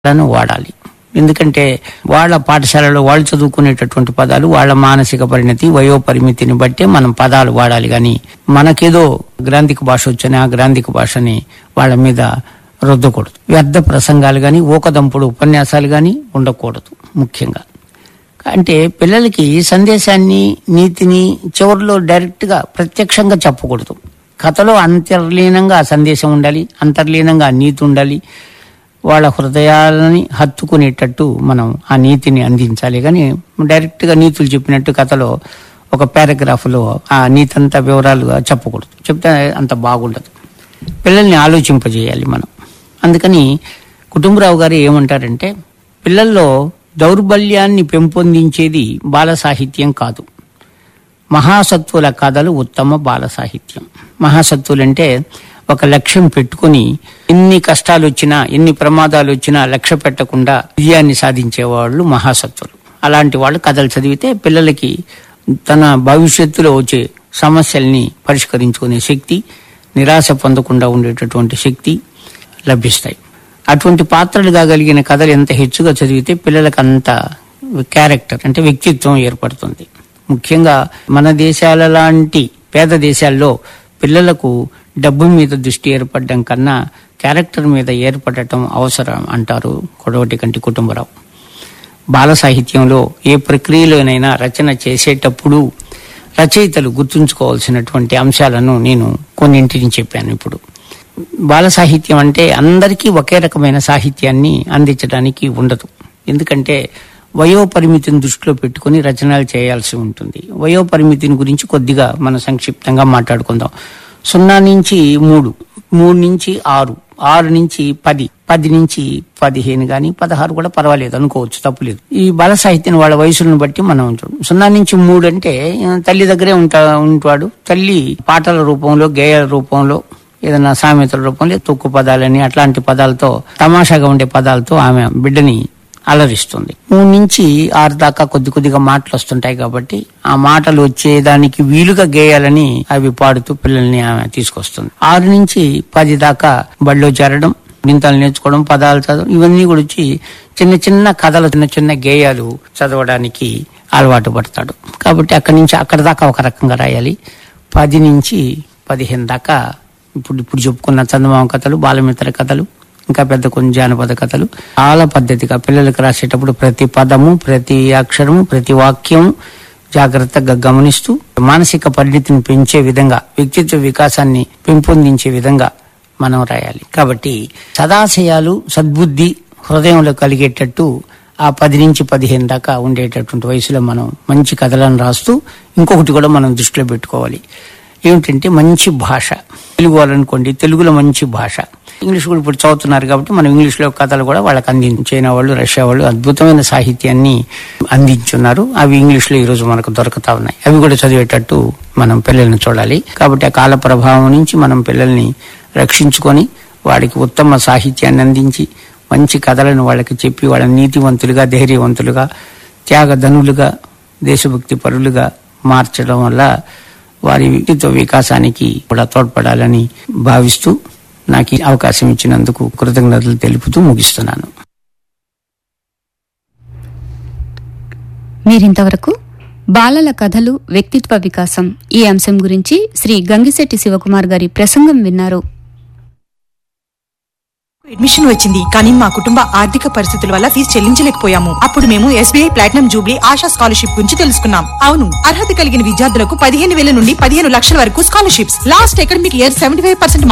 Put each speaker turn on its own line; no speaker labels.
పదాలను వాడాలి ఎందుకంటే వాళ్ళ పాఠశాలలో వాళ్ళు చదువుకునేటటువంటి పదాలు వాళ్ళ మానసిక పరిణతి వయో పరిమితిని బట్టే మనం పదాలు వాడాలి కానీ మనకేదో గ్రాంధిక భాష వచ్చిన ఆ గ్రాంధిక భాషని వాళ్ళ మీద రుద్దకూడదు వ్యర్థ ప్రసంగాలు కానీ ఓకదంపుడు ఉపన్యాసాలు కానీ ఉండకూడదు ముఖ్యంగా అంటే పిల్లలకి సందేశాన్ని నీతిని చివరిలో డైరెక్ట్ గా ప్రత్యక్షంగా చెప్పకూడదు కథలో అంతర్లీనంగా ఆ సందేశం ఉండాలి అంతర్లీనంగా ఆ నీతి ఉండాలి వాళ్ళ హృదయాలని హత్తుకునేటట్టు మనం ఆ నీతిని అందించాలి కానీ డైరెక్ట్ గా నీతులు చెప్పినట్టు కథలో ఒక పారాగ్రాఫ్ లో ఆ నీతి అంతా వివరాలుగా చెప్పకూడదు చెప్తే అంత బాగుండదు పిల్లల్ని ఆలోచింపజేయాలి మనం అందుకని కుటుంబరావు గారు ఏమంటారంటే పిల్లల్లో దౌర్బల్యాన్ని పెంపొందించేది బాల సాహిత్యం కాదు మహాసత్వుల కథలు ఉత్తమ బాల సాహిత్యం మహాసత్వులంటే ఒక లక్ష్యం పెట్టుకుని ఎన్ని కష్టాలు వచ్చినా ఎన్ని ప్రమాదాలు వచ్చినా లక్ష్య పెట్టకుండా విజయాన్ని సాధించే వాళ్ళు మహాసత్వులు అలాంటి వాళ్ళు కథలు చదివితే పిల్లలకి తన భవిష్యత్తులో వచ్చే సమస్యల్ని పరిష్కరించుకునే శక్తి నిరాశ పొందకుండా ఉండేటటువంటి శక్తి లభిస్తాయి అటువంటి పాత్రలుగా కలిగిన కథలు ఎంత హెచ్చుగా చదివితే పిల్లలకు అంత క్యారెక్టర్ అంటే వ్యక్తిత్వం ఏర్పడుతుంది ముఖ్యంగా మన దేశాల లాంటి పేద దేశాల్లో పిల్లలకు డబ్బు మీద దృష్టి ఏర్పడడం కన్నా క్యారెక్టర్ మీద ఏర్పడటం అవసరం అంటారు కొడవటి కంటి కుటుంబరావు బాల సాహిత్యంలో ఏ ప్రక్రియలోనైనా రచన చేసేటప్పుడు రచయితలు గుర్తుంచుకోవాల్సినటువంటి అంశాలను నేను కొన్నింటిని చెప్పాను ఇప్పుడు బాల సాహిత్యం అంటే అందరికీ ఒకే రకమైన సాహిత్యాన్ని అందించడానికి ఉండదు ఎందుకంటే వయో పరిమితిని దృష్టిలో పెట్టుకుని రచనలు చేయాల్సి ఉంటుంది వయో పరిమితిని గురించి కొద్దిగా మనం సంక్షిప్తంగా మాట్లాడుకుందాం సున్నా నుంచి మూడు మూడు నుంచి ఆరు ఆరు నుంచి పది పది నుంచి పదిహేను గాని పదహారు కూడా పర్వాలేదు అనుకోవచ్చు తప్పులేదు ఈ బాల సాహిత్యం వాళ్ళ వయసులను బట్టి మనం చూడం సున్నా నుంచి మూడు అంటే ఆ, తల్లి దగ్గరే ఉంటా ఉంటాడు తల్లి పాటల రూపంలో గేయాల రూపంలో ఏదైనా సామెతల రూపంలో తొక్కు పదాలని అట్లాంటి పదాలతో తమాషాగా ఉండే పదాలతో ఆమె బిడ్డని అలరిస్తుంది మూడు నుంచి ఆరు దాకా కొద్ది కొద్దిగా మాటలు వస్తుంటాయి కాబట్టి ఆ మాటలు వచ్చేదానికి వీలుగా గేయాలని అవి పాడుతూ పిల్లల్ని ఆమె తీసుకొస్తుంది ఆరు నుంచి పది దాకా బడిలో చేరడం నింతలు నేర్చుకోవడం పదాలు చదవడం ఇవన్నీ కూడా వచ్చి చిన్న చిన్న కథలు చిన్న చిన్న గేయాలు చదవడానికి అలవాటు పడతాడు కాబట్టి అక్కడి నుంచి అక్కడి దాకా ఒక రకంగా రాయాలి పది నుంచి పదిహేను దాకా ఇప్పుడు ఇప్పుడు చెప్పుకున్న చందమామ కథలు బాలమిత్ర కథలు ఇంకా పెద్ద కొన్ని జానపద కథలు చాలా పద్ధతిగా పిల్లలకు రాసేటప్పుడు ప్రతి పదము ప్రతి అక్షరము ప్రతి వాక్యం జాగ్రత్తగా గమనిస్తూ మానసిక పరిణితిని పెంచే విధంగా వ్యక్తిత్వ వికాసాన్ని పెంపొందించే విధంగా మనం రాయాలి కాబట్టి సదాశయాలు సద్బుద్ధి హృదయంలో కలిగేటట్టు ఆ పది నుంచి పదిహేను దాకా ఉండేటటువంటి వయసులో మనం మంచి కథలను రాస్తూ ఇంకొకటి కూడా మనం దృష్టిలో పెట్టుకోవాలి ఏమిటంటే మంచి భాష తెలుగు వాళ్ళనుకోండి తెలుగులో మంచి భాష ఇంగ్లీష్ కూడా ఇప్పుడు చదువుతున్నారు కాబట్టి మనం ఇంగ్లీష్లో కథలు కూడా వాళ్ళకి అందించు చైనా వాళ్ళు రష్యా వాళ్ళు అద్భుతమైన సాహిత్యాన్ని అందించున్నారు అవి ఇంగ్లీష్లో ఈ రోజు మనకు దొరుకుతా ఉన్నాయి అవి కూడా చదివేటట్టు మనం పిల్లల్ని చూడాలి కాబట్టి ఆ కాల ప్రభావం నుంచి మనం పిల్లల్ని రక్షించుకొని వాడికి ఉత్తమ సాహిత్యాన్ని అందించి మంచి కథలను వాళ్ళకి చెప్పి వాళ్ళని నీతివంతులుగా ధైర్యవంతులుగా త్యాగధనులుగా దేశభక్తి పరులుగా మార్చడం వల్ల వారి వ్యక్తిత్వ వికాసానికి కూడా తోడ్పడాలని భావిస్తూ నాకు ఈ అవకాశం ఇచ్చినందుకు కృతజ్ఞతలు తెలుపుతూ ముగిస్తున్నాను
మీరింతవరకు బాలల కథలు వ్యక్తిత్వ వికాసం ఈ అంశం గురించి శ్రీ గంగిశెట్టి శివకుమార్ గారి ప్రసంగం విన్నారు
అడ్మిషన్ వచ్చింది కానీ మా కుటుంబ ఆర్థిక పరిస్థితుల వల్ల ఫీజు చెల్లించలేకపోయాము అప్పుడు మేము SBI platinum jubilee Asha scholarship గురించి తెలుసుకున్నాం అవును అర్హత కలిగిన విద్యార్థులకు పదిహేను వేల నుండి పదిహేను లక్షల వరకు scholarships last academic year seventy five percent